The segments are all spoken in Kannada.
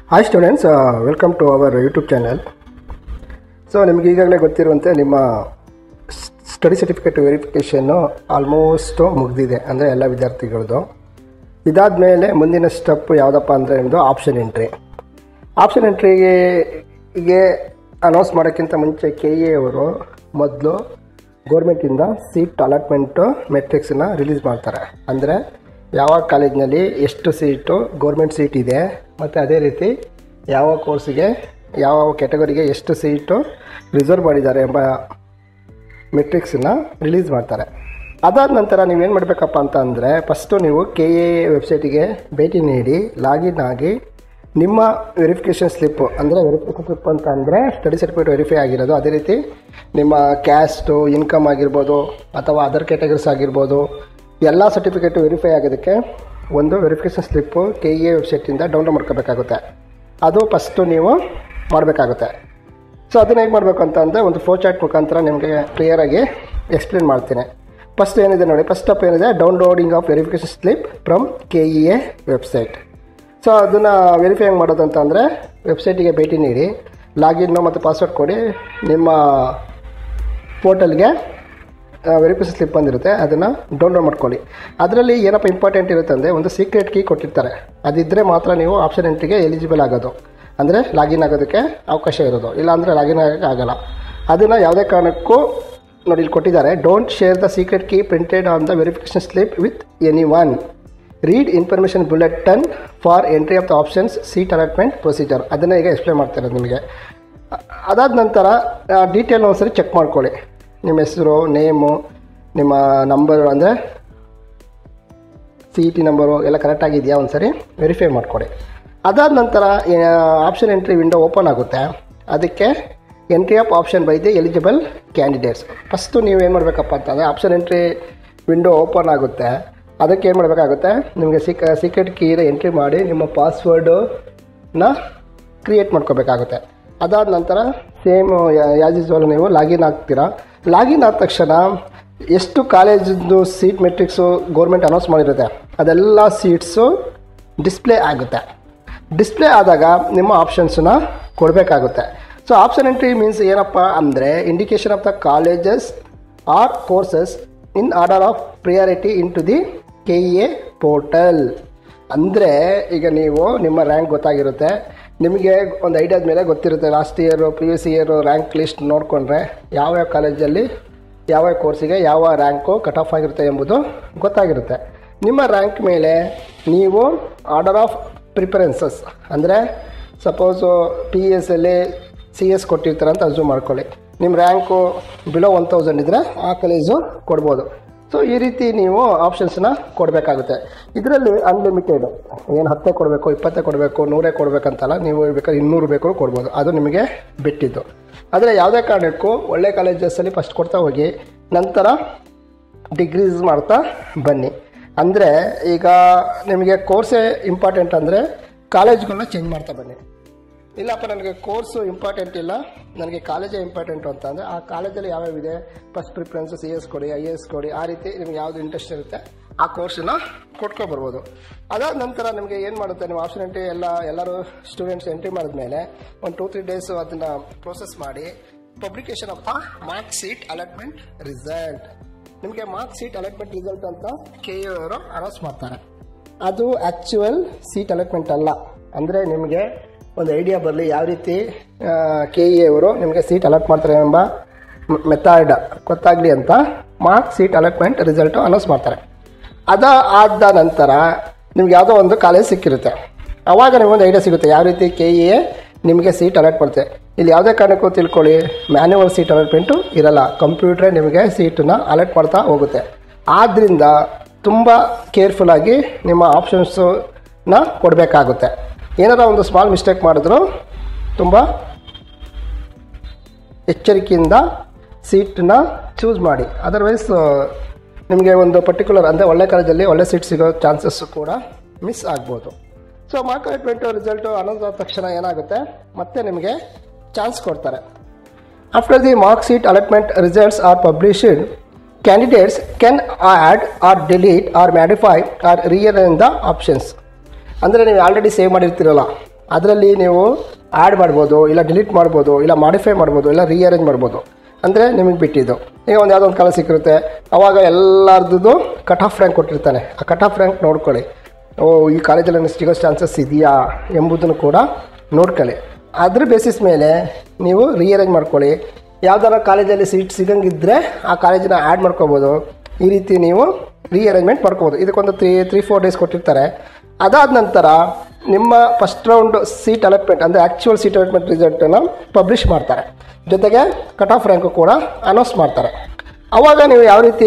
hi students welcome to our YouTube channel so ನಿಮಗೆ ಈಗಾಗಲೇ ಗೊತ್ತಿರುವಂತೆ ನಿಮ್ಮ ಸ್ಟಡಿ ಸರ್ಟಿಫಿಕೇಟ್ ವೆರಿಫಿಕೇಷನ್ನು ಆಲ್ಮೋಸ್ಟು ಮುಗಿದಿದೆ ಅಂದರೆ ಎಲ್ಲ ವಿದ್ಯಾರ್ಥಿಗಳದ್ದು ಇದಾದ ಮೇಲೆ ಮುಂದಿನ ಸ್ಟೆಪ್ ಯಾವುದಪ್ಪ ಅಂದರೆ ನಿಮ್ಮದು ಆಪ್ಷನ್ ಎಂಟ್ರಿ ಆಪ್ಷನ್ ಎಂಟ್ರಿಗೆ ಗೆ ಅನೌನ್ಸ್ ಮಾಡೋಕ್ಕಿಂತ ಮುಂಚೆ ಕೆ ಎ ಅವರು ಮೊದಲು ಗೋರ್ಮೆಂಟಿಂದ ಸೀಟ್ ಅಲಾಟ್ಮೆಂಟು ಮೆಟ್ರಿಕ್ಸನ್ನ ರಿಲೀಸ್ ಮಾಡ್ತಾರೆ ಅಂದರೆ ಯಾವ ಕಾಲೇಜಿನಲ್ಲಿ ಎಷ್ಟು ಸೀಟು ಗೋರ್ಮೆಂಟ್ ಸೀಟ್ ಇದೆ ಮತ್ತು ಅದೇ ರೀತಿ ಯಾವ ಕೋರ್ಸಿಗೆ ಯಾವ ಕ್ಯಾಟಗರಿಗೆ ಎಷ್ಟು ಸೀಟು ರಿಸರ್ವ್ ಮಾಡಿದ್ದಾರೆ ಎಂಬ ಮೆಟ್ರಿಕ್ಸನ್ನ ರಿಲೀಸ್ ಮಾಡ್ತಾರೆ ಅದಾದ ನಂತರ ನೀವೇನು ಮಾಡಬೇಕಪ್ಪ ಅಂತ ಅಂದರೆ ಫಸ್ಟು ನೀವು ಕೆ ಎ ವೆಬ್ಸೈಟಿಗೆ ಭೇಟಿ ನೀಡಿ ಲಾಗಿನ್ ಆಗಿ ನಿಮ್ಮ ವೆರಿಫಿಕೇಷನ್ ಸ್ಲಿಪ್ಪು ಅಂದರೆ ವೆರಿಫಿಕೇಷನ್ ಸ್ಲಿಪ್ ಅಂತ ಅಂದರೆ ಸ್ಟಡಿ ಸರ್ಟಿಫಿಕೇಟ್ ವೆರಿಫೈ ಆಗಿರೋದು ಅದೇ ರೀತಿ ನಿಮ್ಮ ಕ್ಯಾಸ್ಟು ಇನ್ಕಮ್ ಆಗಿರ್ಬೋದು ಅಥವಾ ಅದರ್ ಕ್ಯಾಟಗರೀಸ್ ಆಗಿರ್ಬೋದು ಎಲ್ಲ ಸರ್ಟಿಫಿಕೇಟು ವೆರಿಫೈ ಆಗೋದಕ್ಕೆ ಒಂದು ವೆರಿಫಿಕೇಷನ್ ಸ್ಲಿಪ್ಪು ಕೆ ಎ ವೆಬ್ಸೈಟಿಂದ ಡೌನ್ಲೋಡ್ ಮಾಡ್ಕೋಬೇಕಾಗುತ್ತೆ ಅದು ಫಸ್ಟು ನೀವು ಮಾಡಬೇಕಾಗುತ್ತೆ ಸೊ ಅದನ್ನ ಹೇಗೆ ಮಾಡಬೇಕು ಅಂತ ಅಂದರೆ ಒಂದು ಫ್ಲೋ ಚಾರ್ಟ್ ಮುಖಾಂತರ ನಿಮಗೆ ಕ್ಲಿಯರಾಗಿ ಎಕ್ಸ್ಪ್ಲೇನ್ ಮಾಡ್ತೀನಿ ಫಸ್ಟ್ ಏನಿದೆ ನೋಡಿ ಫಸ್ಟ್ ಸ್ಟೆಪ್ ಏನಿದೆ downloading of verification slip from K E A website so ಅದನ್ನು ವೆರಿಫೈ ಹೆಂಗೆ ಮಾಡೋದು ಅಂತ ಅಂದರೆ ವೆಬ್ಸೈಟಿಗೆ ಭೇಟಿ ನೀಡಿ ಲಾಗಿನ್ನು ಮತ್ತು ಪಾಸ್ವರ್ಡ್ ಕೊಡಿ ನಿಮ್ಮ ಪೋರ್ಟಲ್ಗೆ ವೆರಿಫಿಕೇಷನ್ ಸ್ಲಿಪ್ ಬಂದಿರುತ್ತೆ ಅದನ್ನು ಡೌನ್ಲೋಡ್ ಮಾಡ್ಕೊಳ್ಳಿ ಅದರಲ್ಲಿ ಏನಪ್ಪ ಇಂಪಾರ್ಟೆಂಟ್ ಇರುತ್ತೆ ಅಂದರೆ ಒಂದು ಸೀಕ್ರೆಟ್ ಕೀ ಕೊಟ್ಟಿರ್ತಾರೆ ಅದಿದ್ದರೆ ಮಾತ್ರ ನೀವು ಆಪ್ಷನ್ ಎಂಟ್ರಿಗೆ ಎಲಿಜಿಬಲ್ ಆಗೋದು ಅಂದರೆ ಲಾಗಿನ್ ಆಗೋದಕ್ಕೆ ಅವಕಾಶ ಇರೋದು ಇಲ್ಲಾಂದರೆ ಲಾಗಿನ್ ಆಗೋಕ್ಕೆ ಆಗಲ್ಲ ಅದನ್ನು ಯಾವುದೇ ಕಾರಣಕ್ಕೂ ನೋಡಿ ಇಲ್ಲಿ ಕೊಟ್ಟಿದ್ದಾರೆ don't share the secret key printed on the verification slip with anyone read information bulletin for entry of the options seat allotment procedure ಅದನ್ನು ಈಗ ಎಕ್ಸ್ಪ್ಲೇನ್ ಮಾಡ್ತಿರೋದು ನಿಮಗೆ ಅದಾದ ನಂತರ ಡೀಟೇಲ್ ಒಂದ್ಸರಿ ಚೆಕ್ ಮಾಡ್ಕೊಳ್ಳಿ ನಿಮ್ಮ ಹೆಸರು ನೇಮು ನಿಮ್ಮ ನಂಬರು ಅಂದರೆ ಸಿ ಇ ಟಿ ನಂಬರು ಎಲ್ಲ ಕರೆಕ್ಟಾಗಿದೆಯಾ ಒಂದು ಸರಿ ವೆರಿಫೈ ಮಾಡ್ಕೊಳ್ಳಿ ಅದಾದ ನಂತರ ಆಪ್ಷನ್ ಎಂಟ್ರಿ ವಿಂಡೋ ಓಪನ್ ಆಗುತ್ತೆ ಅದಕ್ಕೆ entry of option by the eligible candidates first ನೀವು ಏನು ಮಾಡಬೇಕಪ್ಪ ಅಂತಂದರೆ ಆಪ್ಷನ್ ಎಂಟ್ರಿ ವಿಂಡೋ ಓಪನ್ ಆಗುತ್ತೆ ಅದಕ್ಕೆ ಏನು ಮಾಡಬೇಕಾಗುತ್ತೆ ನಿಮಗೆ ಸೀಕ್ ಸೀಕ್ರೆಟ್ ಕೀನ ಎಂಟ್ರಿ ಮಾಡಿ ನಿಮ್ಮ ಪಾಸ್ವರ್ಡನ್ನ ಕ್ರಿಯೇಟ್ ಮಾಡ್ಕೋಬೇಕಾಗುತ್ತೆ ಅದಾದ ನಂತರ ಸೇಮ್ ಯಾಸ್ ಯೂಸ್ವಲ್ ನೀವು ಲಾಗಿನ್ ಆಗ್ತೀರಾ ಲಾಗಿನ್ ಆದ ತಕ್ಷಣ ಎಷ್ಟು ಕಾಲೇಜಿದ್ದು ಸೀಟ್ ಮೆಟ್ರಿಕ್ಸು ಗೌರ್ಮೆಂಟ್ ಅನೌನ್ಸ್ ಮಾಡಿರುತ್ತೆ ಅದೆಲ್ಲ ಸೀಟ್ಸು ಡಿಸ್ಪ್ಲೇ ಆಗುತ್ತೆ ಡಿಸ್ಪ್ಲೇ ಆದಾಗ ನಿಮ್ಮ ಆಪ್ಷನ್ಸನ್ನ ಕೊಡಬೇಕಾಗುತ್ತೆ ಸೊ ಆಪ್ಷನ್ ಎಂಟ್ರಿ ಮೀನ್ಸ್ ಏನಪ್ಪ ಅಂದರೆ indication of the colleges or courses in order of priority into the K E A portal ಅಂದರೆ ಈಗ ನೀವು ನಿಮ್ಮ ರ್ಯಾಂಕ್ ಗೊತ್ತಾಗಿರುತ್ತೆ ನಿಮಗೆ ಒಂದು ಐಡಿಯಾದ ಮೇಲೆ ಗೊತ್ತಿರುತ್ತೆ last year previous year rank list ನೋಡಿಕೊಂಡ್ರೆ ಯಾವ್ಯಾವ ಕಾಲೇಜಲ್ಲಿ ಯಾವ ಕೋರ್ಸಿಗೆ ಯಾವ ರ್ಯಾಂಕು ಕಟ್ ಆಫ್ ಆಗಿರುತ್ತೆ ಎಂಬುದು ಗೊತ್ತಾಗಿರುತ್ತೆ ನಿಮ್ಮ ರ್ಯಾಂಕ್ ಮೇಲೆ ನೀವು ಆರ್ಡರ್ ಆಫ್ ಪ್ರಿಫರೆನ್ಸಸ್ ಅಂದರೆ ಸಪೋಸು ಪಿ ಎಸ್ ಅಲ್ಲಿ ಸಿ ಎಸ್ ಕೊಟ್ಟಿರ್ತಾರೆ ಅಂತ ಅಸ್ಯೂಮ್ ಮಾಡ್ಕೊಳ್ಳಿ ನಿಮ್ಮ ರ್ಯಾಂಕು ಬಿಲೋ ಒನ್ ತೌಸಂಡ್ ಇದ್ದರೆ ಆ ಕಾಲೇಜು ಕೊಡ್ಬೋದು ಸೊ ಈ ರೀತಿ ನೀವು ಆಪ್ಷನ್ಸ್ನ ಕೊಡಬೇಕಾಗುತ್ತೆ ಇದರಲ್ಲಿ ಅನ್ಲಿಮಿಟೆಡ್ ಏನು ಹತ್ತೇ ಕೊಡಬೇಕು ಇಪ್ಪತ್ತೇ ಕೊಡಬೇಕು ನೂರೇ ಕೊಡಬೇಕಂತಲ್ಲ ನೀವು ಬೇಕಾದ್ರೆ ಇನ್ನೂರು ಬೇಕು ಕೊಡ್ಬೋದು ಅದು ನಿಮಗೆ ಬಿಟ್ಟಿದ್ದು ಆದರೆ ಯಾವುದೇ ಕಾರಣಕ್ಕೂ ಒಳ್ಳೆ ಕಾಲೇಜಸ್ಸಲ್ಲಿ ಫಸ್ಟ್ ಕೊಡ್ತಾ ಹೋಗಿ ನಂತರ ಡಿಗ್ರೀಸ್ ಮಾಡ್ತಾ ಬನ್ನಿ ಅಂದರೆ ಈಗ ನಿಮಗೆ ಕೋರ್ಸೇ ಇಂಪಾರ್ಟೆಂಟ್ ಅಂದರೆ ಕಾಲೇಜ್ಗಳನ್ನ ಚೇಂಜ್ ಮಾಡ್ತಾ ಬನ್ನಿ ಇಲ್ಲಪ್ಪ ನನಗೆ ಕೋರ್ಸು ಇಂಪಾರ್ಟೆಂಟ್ ಇಲ್ಲ ನನಗೆ ಕಾಲೇಜೇ ಇಂಪಾರ್ಟೆಂಟು ಅಂತ ಅಂದರೆ ಆ ಕಾಲೇಜಲ್ಲಿ ಯಾವ್ಯಾವಿದೆ ಫಸ್ಟ್ ಪ್ರಿಫರೆನ್ಸ್ ಸಿ ಎಸ್ ಕೊಡಿ ಐ ಎ ಎಸ್ ಕೊಡಿ ಆ ರೀತಿ ನಿಮ್ಗೆ ಯಾವುದು ಇಂಟ್ರೆಸ್ಟ್ ಇರುತ್ತೆ ಆ ಕೋರ್ಸನ್ನ ಕೊಟ್ಕೊಬರ್ಬೋದು ಅದಾದ ನಂತರ ನಿಮಗೆ ಏನು ಮಾಡುತ್ತೆ ನೀವು ಆಪ್ಷನ್ ಎಂಟ್ರಿ ಎಲ್ಲ ಎಲ್ಲರೂ ಸ್ಟೂಡೆಂಟ್ಸ್ ಎಂಟ್ರಿ ಮಾಡಿದ್ಮೇಲೆ ಒಂದು ಟೂ ತ್ರೀ ಡೇಸು ಅದನ್ನು ಪ್ರೋಸೆಸ್ ಮಾಡಿ publication of the mock seat allotment result ನಿಮಗೆ ಮಾರ್ಕ್ ಸೀಟ್ ಅಲಾಟ್ಮೆಂಟ್ ರಿಸಲ್ಟ್ ಅಂತ ಕೆ ಎ ಅವರು ಅನೌನ್ಸ್ ಮಾಡ್ತಾರೆ ಅದು ಆ್ಯಕ್ಚುಯಲ್ ಸೀಟ್ ಅಲಾಟ್ಮೆಂಟ್ ಅಲ್ಲ ಅಂದರೆ ನಿಮಗೆ ಒಂದು ಐಡಿಯಾ ಬರಲಿ ಯಾವ ರೀತಿ ಕೆ ಇ ಅವರು ನಿಮಗೆ ಸೀಟ್ ಅಲಾಟ್ ಮಾಡ್ತಾರೆ ಎಂಬ ಮೆಥಡ್ ಗೊತ್ತಾಗಲಿ ಅಂತ mock seat allotment result announce ಮಾಡ್ತಾರೆ ಅದ ಆದ ನಂತರ ನಿಮ್ಗೆ ಯಾವುದೋ ಒಂದು ಕಾಲೇಜ್ ಸಿಕ್ಕಿರುತ್ತೆ ಆವಾಗ ನಿಮಗೊಂದು ಐಡಿಯಾ ಸಿಗುತ್ತೆ ಯಾವ ರೀತಿ ಕೆ ಇ ಎ ನಿಮಗೆ ಸೀಟ್ ಅಲಾಟ್ ಮಾಡುತ್ತೆ ಇಲ್ಲಿ ಯಾವುದೇ ಕಾರಣಕ್ಕೂ ತಿಳ್ಕೊಳ್ಳಿ ಮ್ಯಾನ್ಯುವಲ್ ಸೀಟ್ ಅಲಾಟ್ಮೆಂಟು ಇರಲ್ಲ ಕಂಪ್ಯೂಟ್ರೇ ನಿಮಗೆ ಸೀಟನ್ನ ಅಲಾಟ್ ಮಾಡ್ತಾ ಹೋಗುತ್ತೆ ಆದ್ದರಿಂದ ತುಂಬ ಕೇರ್ಫುಲ್ಲಾಗಿ ನಿಮ್ಮ ಆಪ್ಷನ್ಸನ್ನ ಕೊಡಬೇಕಾಗುತ್ತೆ ಏನಾರ ಒಂದು ಸ್ಮಾಲ್ ಮಿಸ್ಟೇಕ್ ಮಾಡಿದ್ರು ತುಂಬ ಎಚ್ಚರಿಕೆಯಿಂದ ಸೀಟನ್ನ ಚೂಸ್ ಮಾಡಿ ಅದರ್ವೈಸ್ ನಿಮಗೆ ಒಂದು ಪರ್ಟಿಕ್ಯುಲರ್ ಅಂದರೆ ಒಳ್ಳೆ ಕಾಲೇಜಲ್ಲಿ ಒಳ್ಳೆ ಸೀಟ್ ಸಿಗೋ ಚಾನ್ಸಸ್ಸು ಕೂಡ ಮಿಸ್ ಆಗ್ಬೋದು so mock allotment result announce ಆದ ತಕ್ಷಣ ಏನಾಗುತ್ತೆ ಮತ್ತೆ ನಿಮಗೆ ಚಾನ್ಸ್ ಕೊಡ್ತಾರೆ after the mock seat allotment results are published candidates can add or delete or modify or ರಿಯರ್ ಇನ್ ದ ಆಪ್ಷನ್ಸ್ ಅಂದರೆ ನೀವು ಆಲ್ರೆಡಿ ಸೇವ್ ಮಾಡಿರ್ತೀರಲ್ಲ ಅದರಲ್ಲಿ ನೀವು ಆ್ಯಡ್ ಮಾಡ್ಬೋದು ಇಲ್ಲ ಡಿಲೀಟ್ ಮಾಡ್ಬೋದು ಇಲ್ಲ ಮಾಡಿಫೈ ಮಾಡ್ಬೋದು ಇಲ್ಲ ರೀಅರೇಂಜ್ ಮಾಡ್ಬೋದು ಅಂದರೆ ನಿಮಗೆ ಬಿಟ್ಟಿದ್ದು ಈಗ ಒಂದು ಯಾವುದೋ ಒಂದು ಕಾಲೇಜ್ ಸಿಕ್ಕಿರುತ್ತೆ ಅವಾಗ ಎಲ್ಲರದ್ದು ಕಟ್ ಆಫ್ ರ್ಯಾಂಕ್ ಕೊಟ್ಟಿರ್ತಾನೆ ಆ ಕಟ್ ಆಫ್ ರ್ಯಾಂಕ್ ನೋಡ್ಕೊಳ್ಳಿ ಓ ಈ ಕಾಲೇಜಲ್ಲಿ ನನಗೆ ಸಿಗೋ ಚಾನ್ಸಸ್ ಇದೆಯಾ ಎಂಬುದನ್ನು ಕೂಡ ನೋಡ್ಕೊಳ್ಳಿ ಅದ್ರ ಬೇಸಿಸ್ ಮೇಲೆ ನೀವು ರೀಅರೇಂಜ್ ಮಾಡ್ಕೊಳ್ಳಿ ಯಾವ್ದಾರ ಕಾಲೇಜಲ್ಲಿ ಸೀಟ್ ಸಿಗಂಗಿದ್ರೆ ಆ ಕಾಲೇಜನ್ನ ಆ್ಯಡ್ ಮಾಡ್ಕೋಬೋದು ಈ ರೀತಿ ನೀವು ರೀಅರೇಂಜ್ಮೆಂಟ್ ಮಾಡ್ಕೋಬೋದು ಇದಕ್ಕೊಂದು ತ್ರೀ ತ್ರೀ ಫೋರ್ ಡೇಸ್ ಕೊಟ್ಟಿರ್ತಾರೆ ಅದಾದ ನಂತರ ನಿಮ್ಮ ಫಸ್ಟ್ ರೌಂಡ್ ಸೀಟ್ ಅಲಾಟ್ಮೆಂಟ್ ಅಂದರೆ ಆ್ಯಕ್ಚುಯಲ್ ಸೀಟ್ ಅಲಾಟ್ಮೆಂಟ್ ರಿಸಲ್ಟನ್ನು ಪಬ್ಲಿಷ್ ಮಾಡ್ತಾರೆ ಜೊತೆಗೆ ಕಟ್ ಆಫ್ ರ್ಯಾಂಕು ಕೂಡ ಅನೌನ್ಸ್ ಮಾಡ್ತಾರೆ ಅವಾಗ ನೀವು ಯಾವ ರೀತಿ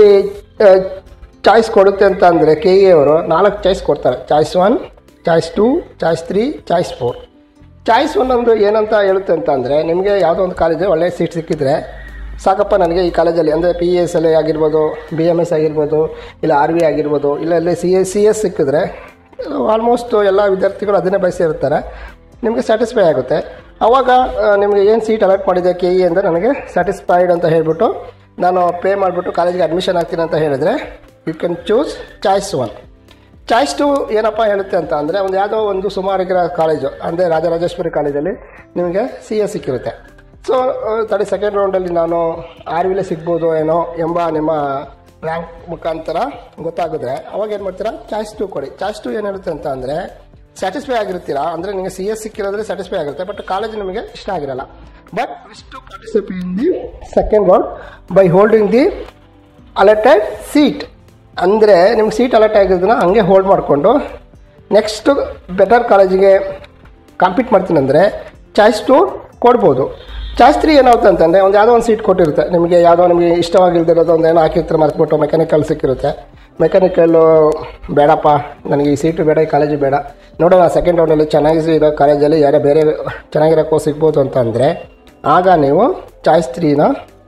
ಚಾಯ್ಸ್ ಕೊಡುತ್ತೆ ಅಂತ ಅಂದರೆ ಕೆ ಎ ಅವರು ನಾಲ್ಕು ಚಾಯ್ಸ್ ಕೊಡ್ತಾರೆ choice one choice two choice three choice four choice one ಒಂದು ಏನಂತ ಹೇಳುತ್ತೆ ಅಂತ ಅಂದರೆ ನಿಮಗೆ ಯಾವುದೋ ಒಂದು ಕಾಲೇಜು ಒಳ್ಳೆಯ ಸೀಟ್ ಸಿಕ್ಕಿದ್ರೆ ಸಾಕಪ್ಪ ನನಗೆ ಈ ಕಾಲೇಜಲ್ಲಿ ಅಂದರೆ ಪಿ ಎಸ್ ಎಲ್ ಆಗಿರ್ಬೋದು ಬಿ ಎಮ್ ಎಸ್ ಆಗಿರ್ಬೋದು ಇಲ್ಲ ಆರ್ ವಿ ಆಗಿರ್ಬೋದು ಇಲ್ಲ ಇಲ್ಲಿ ಸಿ ಎಸ್ ಸಿ ಎಸ್ ಸಿಕ್ಕಿದ್ರೆ ಆಲ್ಮೋಸ್ಟ್ ಎಲ್ಲ ವಿದ್ಯಾರ್ಥಿಗಳು ಅದನ್ನೇ ಬಯಸಿರ್ತಾರೆ ನಿಮಗೆ ಸ್ಯಾಟಿಸ್ಫೈ ಆಗುತ್ತೆ ಆವಾಗ ಆ, ನಿಮಗೆ ಏನು ಸೀಟ್ ಅಲಾಟ್ ಮಾಡಿದೆ ಕೆ ಇ ಅಂದರೆ ನನಗೆ ಸ್ಯಾಟಿಸ್ಫೈಡ್ ಅಂತ ಹೇಳಿಬಿಟ್ಟು ನಾನು ಪೇ ಮಾಡಿಬಿಟ್ಟು ಕಾಲೇಜಿಗೆ ಅಡ್ಮಿಷನ್ ಆಗ್ತೀನಿ ಅಂತ ಹೇಳಿದರೆ you can choose choice one choice two ಏನಪ್ಪ ಹೇಳುತ್ತೆ ಅಂತ ಅಂದರೆ ಒಂದು ಯಾವುದೋ ಒಂದು ಸುಮಾರಿಗಿರೋ ಕಾಲೇಜು ಅಂದರೆ ರಾಜರಾಜೇಶ್ವರಿ ಕಾಲೇಜಲ್ಲಿ ನಿಮಗೆ ಸಿ ಎಸ್ ಸಿಕ್ಕಿರುತ್ತೆ ಸೊ ತಡಿ ಸೆಕೆಂಡ್ ರೌಂಡಲ್ಲಿ ನಾನು ಆರ್ ವಿಲೆ ಸಿಗ್ಬೋದು ಏನೋ ಎಂಬ ನಿಮ್ಮ ರ್ಯಾಂಕ್ ಮುಖಾಂತರ ಗೊತ್ತಾಗಿದ್ರೆ ಅವಾಗ ಏನು ಮಾಡ್ತೀರಾ ಚಾಯ್ಸ್ ಟು ಕೊಡಿ ಚಾಯ್ಸ್ ಟು ಏನು ಹೇಳುತ್ತೆ ಅಂತ ಅಂದರೆ ಸ್ಯಾಟಿಸ್ಫೈ ಆಗಿರ್ತೀರಾ ಅಂದರೆ ನಿಮಗೆ ಸಿ ಎಸ್ ಸಿಕ್ಕಿರೋದ್ರೆ ಸ್ಯಾಟಿಸ್ಫೈ ಆಗುತ್ತೆ ಬಟ್ ಕಾಲೇಜ್ ನಿಮಗೆ ಇಷ್ಟ ಆಗಿರಲ್ಲ but wish to participate in the second round by holding the allotted seat ಅಂದರೆ ನಿಮ್ಗೆ ಸೀಟ್ ಅಲರ್ಟ್ ಆಗಿರೋದನ್ನ ಹಂಗೆ ಹೋಲ್ಡ್ ಮಾಡಿಕೊಂಡು ನೆಕ್ಸ್ಟ್ ಬೆಟರ್ ಕಾಲೇಜಿಗೆ ಕಾಂಪೀಟ್ ಮಾಡ್ತೀನಿ ಅಂದರೆ ಚಾಯ್ಸ್ ಟು ಕೊಡ್ಬೋದು ಚಾಯ್ಸ್ ತ್ರೀ ಏನಾಗುತ್ತೆ ಅಂತಂದರೆ ಒಂದು ಯಾವುದೋ ಒಂದು ಸೀಟ್ ಕೊಟ್ಟಿರುತ್ತೆ ನಿಮಗೆ ಯಾವುದೋ ನಿಮಗೆ ಇಷ್ಟವಾಗಿಲ್ದಿರೋದು ಒಂದು ಏನೋ ಹಾಕಿರ್ತಾರೆ ಮರೆತ್ಬಿಟ್ಟು ಮೆಕ್ಯಾನಿಕಲ್ ಸಿಕ್ಕಿರುತ್ತೆ ಮೆಕ್ಯಾನಿಕಲ್ಲು ಬೇಡಪ್ಪ ನನಗೆ ಈ ಸೀಟು ಬೇಡ ಈ ಕಾಲೇಜು ಬೇಡ ನೋಡೋಣ ಸೆಕೆಂಡ್ ರೌಂಡಲ್ಲಿ ಚೆನ್ನಾಗಿ ಇರೋ ಕಾಲೇಜಲ್ಲಿ ಯಾರೋ ಬೇರೆ ಚೆನ್ನಾಗಿರೋ ಕೋರ್ಸ್ ಸಿಗ್ಬೋದು ಅಂತ ಅಂದರೆ ಆಗ ನೀವು ಚಾಯ್ಸ್ ತ್ರೀನ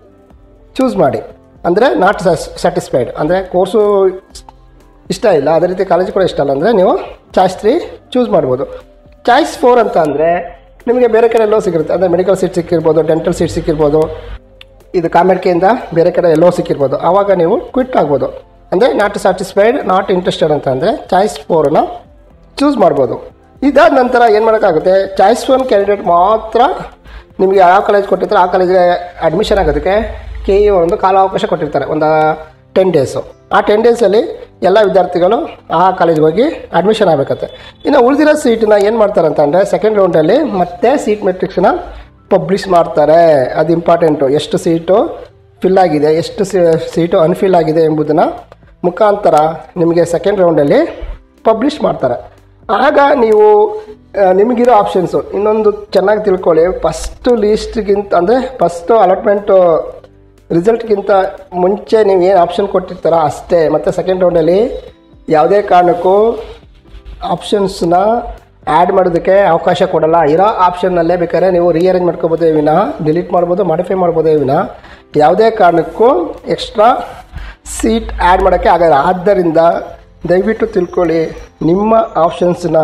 ಚೂಸ್ ಮಾಡಿ ಅಂದರೆ ನಾಟ್ ಸ್ಯಾಟಿಸ್ಫೈಡ್ ಅಂದರೆ ಕೋರ್ಸು ಇಷ್ಟ ಇಲ್ಲ ಅದೇ ರೀತಿ ಕಾಲೇಜ್ ಕೂಡ ಇಷ್ಟ ಇಲ್ಲ ಅಂದರೆ ನೀವು ಚಾಯ್ಸ್ ತ್ರೀ ಚೂಸ್ ಮಾಡ್ಬೋದು ಚಾಯ್ಸ್ ಫೋರ್ ಅಂತ ಅಂದರೆ ನಿಮಗೆ ಬೇರೆ ಕಡೆ ಎಲ್ಲೋ ಸಿಗಿರುತ್ತೆ ಅಂದರೆ ಮೆಡಿಕಲ್ ಸೀಟ್ ಸಿಕ್ಕಿರ್ಬೋದು ಡೆಂಟಲ್ ಸೀಟ್ ಸಿಕ್ಕಿರ್ಬೋದು ಇದು ಕಾಮೆಡ್ಕೆಯಿಂದ ಬೇರೆ ಕಡೆ ಎಲ್ಲೋ ಸಿಕ್ಕಿರ್ಬೋದು ಆವಾಗ ನೀವು ಕ್ವಿಟ್ ಆಗ್ಬೋದು ಅಂದರೆ ನಾಟ್ ಸ್ಯಾಟಿಸ್ಫೈಡ್ ನಾಟ್ ಇಂಟ್ರೆಸ್ಟೆಡ್ ಅಂತ ಅಂದರೆ ಚಾಯ್ಸ್ ಫೋರನ್ನ ಚೂಸ್ ಮಾಡ್ಬೋದು ಇದಾದ ನಂತರ ಏನು ಮಾಡೋಕ್ಕಾಗುತ್ತೆ ಚಾಯ್ಸ್ ಒನ್ ಕ್ಯಾಂಡಿಡೇಟ್ ಮಾತ್ರ ನಿಮಗೆ ಯಾವ ಕಾಲೇಜ್ ಕೊಟ್ಟಿರ್ತಾರೆ ಆ ಕಾಲೇಜಿಗೆ ಅಡ್ಮಿಷನ್ ಆಗೋದಕ್ಕೆ ಕೆ ಇ ಒಂದು ಕಾಲಾವಕಾಶ ಕೊಟ್ಟಿರ್ತಾರೆ ಒಂದು ಟೆನ್ ಡೇಸು ಆ ಟೆನ್ ಡೇಸಲ್ಲಿ ಎಲ್ಲ ವಿದ್ಯಾರ್ಥಿಗಳು ಆ ಕಾಲೇಜ್ಗೆ ಹೋಗಿ ಅಡ್ಮಿಷನ್ ಆಗಬೇಕತ್ತೆ ಇನ್ನು ಉಳಿದಿರೋ ಸೀಟನ್ನ ಏನು ಮಾಡ್ತಾರೆ ಅಂತ ಅಂದರೆ ಸೆಕೆಂಡ್ ರೌಂಡಲ್ಲಿ ಮತ್ತೆ ಸೀಟ್ ಮೆಟ್ರಿಕ್ಸ್ನ ಪಬ್ಲಿಷ್ ಮಾಡ್ತಾರೆ ಅದು ಇಂಪಾರ್ಟೆಂಟು ಎಷ್ಟು ಸೀಟು ಫಿಲ್ ಆಗಿದೆ ಎಷ್ಟು ಸೀಟು ಅನ್ಫಿಲ್ ಆಗಿದೆ ಎಂಬುದನ್ನು ಮುಖಾಂತರ ನಿಮಗೆ ಸೆಕೆಂಡ್ ರೌಂಡಲ್ಲಿ ಪಬ್ಲಿಷ್ ಮಾಡ್ತಾರೆ ಆಗ ನೀವು ಆ, ನಿಮಗಿರೋ ಆಪ್ಷನ್ಸು ಇನ್ನೊಂದು ಚೆನ್ನಾಗಿ ತಿಳ್ಕೊಳ್ಳಿ ಫಸ್ಟು ಲೀಸ್ಟ್ಗಿಂತ ಅಂದರೆ ಫಸ್ಟು ಅಲಾಟ್ಮೆಂಟು ರಿಸಲ್ಟ್ಗಿಂತ ಮುಂಚೆ ನೀವು ಏನು ಆಪ್ಷನ್ ಕೊಟ್ಟಿರ್ತಾರೋ ಅಷ್ಟೇ ಮತ್ತು ಸೆಕೆಂಡ್ ರೌಂಡಲ್ಲಿ ಯಾವುದೇ ಕಾರಣಕ್ಕೂ ಆಪ್ಷನ್ಸ್ನ ಆ್ಯಡ್ ಮಾಡೋದಕ್ಕೆ ಅವಕಾಶ ಕೊಡಲ್ಲ ಇರೋ ಆಪ್ಷನ್ನಲ್ಲೇ ಬೇಕಾದ್ರೆ ನೀವು ರೀಅರೇಂಜ್ ಮಾಡ್ಕೋಬೋದೇ ವಿನ ಡಿಲೀಟ್ ಮಾಡ್ಬೋದು ಮಾಡಿಫೈ ಮಾಡ್ಬೋದೇ ವಿನ ಯಾವುದೇ ಕಾರಣಕ್ಕೂ ಎಕ್ಸ್ಟ್ರಾ ಸೀಟ್ ಆ್ಯಡ್ ಮಾಡೋಕ್ಕೆ ಆಗಲ್ಲ ಆದ್ದರಿಂದ ದಯವಿಟ್ಟು ತಿಳ್ಕೊಳ್ಳಿ ನಿಮ್ಮ ಆಪ್ಷನ್ಸ್ನ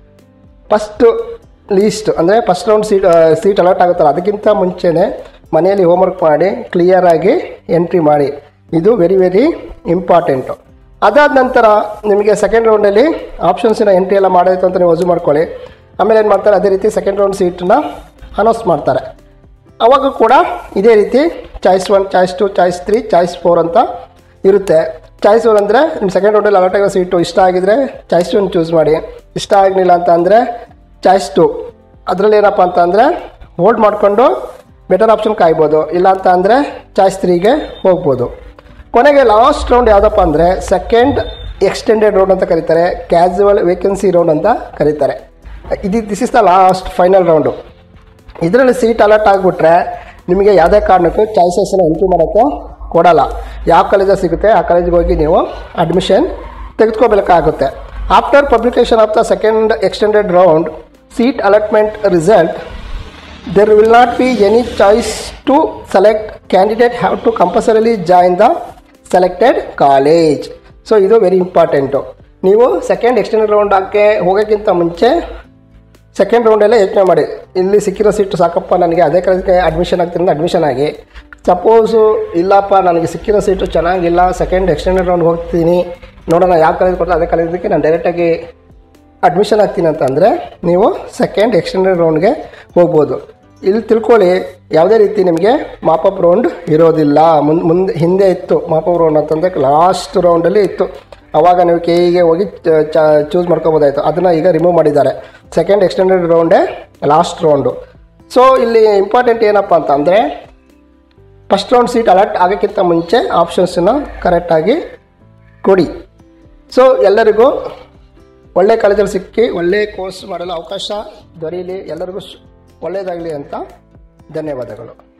ಫಸ್ಟು ಲೀಸ್ಟ್ ಅಂದರೆ first round seat seat allot ಆಗುತ್ತಲ್ಲ ಅದಕ್ಕಿಂತ ಮುಂಚೆನೇ ಮನೆಯಲ್ಲಿ ಹೋಮ್ವರ್ಕ್ ಮಾಡಿ ಕ್ಲಿಯರಾಗಿ ಎಂಟ್ರಿ ಮಾಡಿ ಇದು ವೆರಿ ವೆರಿ ಇಂಪಾರ್ಟೆಂಟು ಅದಾದ ನಂತರ ನಿಮಗೆ ಸೆಕೆಂಡ್ ರೌಂಡಲ್ಲಿ ಆಪ್ಷನ್ಸಿನ ಎಂಟ್ರಿ ಎಲ್ಲ ಮಾಡಾಯಿತು ಅಂತ ನೀವು ವಜು ಮಾಡ್ಕೊಳ್ಳಿ ಆಮೇಲೆ ಏನು ಮಾಡ್ತಾರೆ ಅದೇ ರೀತಿ ಸೆಕೆಂಡ್ ರೌಂಡ್ ಸೀಟನ್ನ ಅನೌನ್ಸ್ ಮಾಡ್ತಾರೆ ಅವಾಗ ಕೂಡ ಇದೇ ರೀತಿ choice one choice two choice three choice four ಅಂತ ಇರುತ್ತೆ ಚಾಯ್ಸ್ ಒನ್ ಅಂದರೆ ನಿಮ್ಮ ಸೆಕೆಂಡ್ ರೌಂಡಲ್ಲಿ ಅಲಾಟ್ ಆಗೋ ಸೀಟು ಇಷ್ಟ ಆಗಿದ್ರೆ ಚಾಯ್ಸ್ ಒನ್ ಚೂಸ್ ಮಾಡಿ ಇಷ್ಟ ಆಗಲಿಲ್ಲ ಅಂತ ಅಂದರೆ ಚಾಯ್ಸ್ ಟು ಅದರಲ್ಲಿ ಏನಪ್ಪ ಅಂತ ಅಂದರೆ ಹೋಲ್ಡ್ ಮಾಡಿಕೊಂಡು ಬೆಟರ್ ಆಪ್ಷನ್ ಕಾಯ್ಬೋದು ಇಲ್ಲ ಅಂತ ಅಂದರೆ ಚಾಯ್ಸ್ ತ್ರೀಗೆ ಹೋಗ್ಬೋದು ಕೊನೆಗೆ ಲಾಸ್ಟ್ ರೌಂಡ್ ಯಾವುದಪ್ಪ ಅಂದರೆ ಸೆಕೆಂಡ್ ಎಕ್ಸ್ಟೆಂಡೆಡ್ ರೌಂಡ್ ಅಂತ ಕರೀತಾರೆ ಕ್ಯಾಸುವಲ್ ವೇಕೆನ್ಸಿ ರೌಂಡ್ ಅಂತ ಕರೀತಾರೆ ಇದು this is the last final round ಇದರಲ್ಲಿ ಸೀಟ್ ಅಲರ್ಟ್ ಆಗಿಬಿಟ್ರೆ ನಿಮಗೆ ಯಾವುದೇ ಕಾರಣಕ್ಕೂ ಚಾಯ್ಸಸ್ನ ಎಂಟ್ರಿ ಮಾಡೋಕ್ಕೆ ಕೊಡಲ್ಲ ಯಾವ ಕಾಲೇಜಲ್ಲಿ ಸಿಗುತ್ತೆ ಆ ಕಾಲೇಜಿಗೆ ಹೋಗಿ ನೀವು ಅಡ್ಮಿಷನ್ ತೆಗೆದುಕೋಬೇಕಾಗುತ್ತೆ after publication of the second extended round seat allotment result there will not be any choice to select candidate have to compulsorily join the selected college so ಇದು ವೆರಿ ಇಂಪಾರ್ಟೆಂಟು ನೀವು ಸೆಕೆಂಡ್ ಎಕ್ಸ್ಟೆಂಡೆಡ್ ರೌಂಡ್ ಹಾಕಿ ಹೋಗೋಕ್ಕಿಂತ ಮುಂಚೆ ಸೆಕೆಂಡ್ ರೌಂಡಲ್ಲೇ ಯೋಚನೆ ಮಾಡಿ ಇಲ್ಲಿ ಸಿಕ್ಕಿರೋ ಸೀಟು ಸಾಕಪ್ಪ ನನಗೆ ಅದೇ ಕಾಲೇಜ್ಗೆ ಅಡ್ಮಿಷನ್ ಆಗ್ತೀನಿ ಅಡ್ಮಿಷನ್ ಆಗಿ ಸಪೋಸು ಇಲ್ಲಪ್ಪ ನನಗೆ ಸಿಕ್ಕಿರೋ ಸೀಟು ಚೆನ್ನಾಗಿಲ್ಲ ಸೆಕೆಂಡ್ ಎಕ್ಸ್ಟೆಂಡೆಡ್ ರೌಂಡ್ ಹೋಗ್ತೀನಿ ನೋಡೋಣ ಯಾವ ಕಾಲೇಜ್ ಕೊಟ್ಟರೆ ಅದೇ ಕಾಲೇಜಿಗೆ ನಾನು ಡೈರೆಕ್ಟಾಗಿ ಅಡ್ಮಿಷನ್ ಆಗ್ತೀನಿ ಅಂತ ಅಂದರೆ ನೀವು ಸೆಕೆಂಡ್ ಎಕ್ಸ್ಟೆಂಡೆಡ್ ರೌಂಡ್ಗೆ ಹೋಗ್ಬೋದು ಇಲ್ಲಿ ತಿಳ್ಕೊಳ್ಳಿ ಯಾವುದೇ ರೀತಿ ನಿಮಗೆ ಮಾಪಪ್ ರೌಂಡ್ ಇರೋದಿಲ್ಲ ಮುಂದೆ ಮುಂದೆ ಹಿಂದೆ ಇತ್ತು ಮಾಪಪ್ ರೌಂಡ್ ಅಂತಂದರೆ ಲಾಸ್ಟ್ ರೌಂಡಲ್ಲಿ ಇತ್ತು ಅವಾಗ ನೀವು ಕೆ ಇಗೆ ಹೋಗಿ ಚೂಸ್ ಮಾಡ್ಕೋಬೋದಾಯಿತು ಅದನ್ನು ಈಗ ರಿಮೂವ್ ಮಾಡಿದ್ದಾರೆ ಸೆಕೆಂಡ್ ಎಕ್ಸ್ಟೆಂಡೆಡ್ ರೌಂಡೇ ಲಾಸ್ಟ್ ರೌಂಡು ಸೊ ಇಲ್ಲಿ ಇಂಪಾರ್ಟೆಂಟ್ ಏನಪ್ಪ ಅಂತ ಅಂದರೆ ಫಸ್ಟ್ ರೌಂಡ್ ಸೀಟ್ ಅಲರ್ಟ್ ಆಗೋಕ್ಕಿಂತ ಮುಂಚೆ ಆಪ್ಷನ್ಸನ್ನು ಕರೆಕ್ಟಾಗಿ ಕೊಡಿ ಸೊ ಎಲ್ಲರಿಗೂ ಒಳ್ಳೆ ಕಾಲೇಜಲ್ಲಿ ಸಿಕ್ಕಿ ಒಳ್ಳೆ ಕೋರ್ಸ್ ಮಾಡಲು ಅವಕಾಶ ದೊರೆಯಲಿ ಎಲ್ಲರಿಗೂ ಶ್- ಒಳ್ಳೆಯದಾಗಲಿ ಅಂತ ಧನ್ಯವಾದಗಳು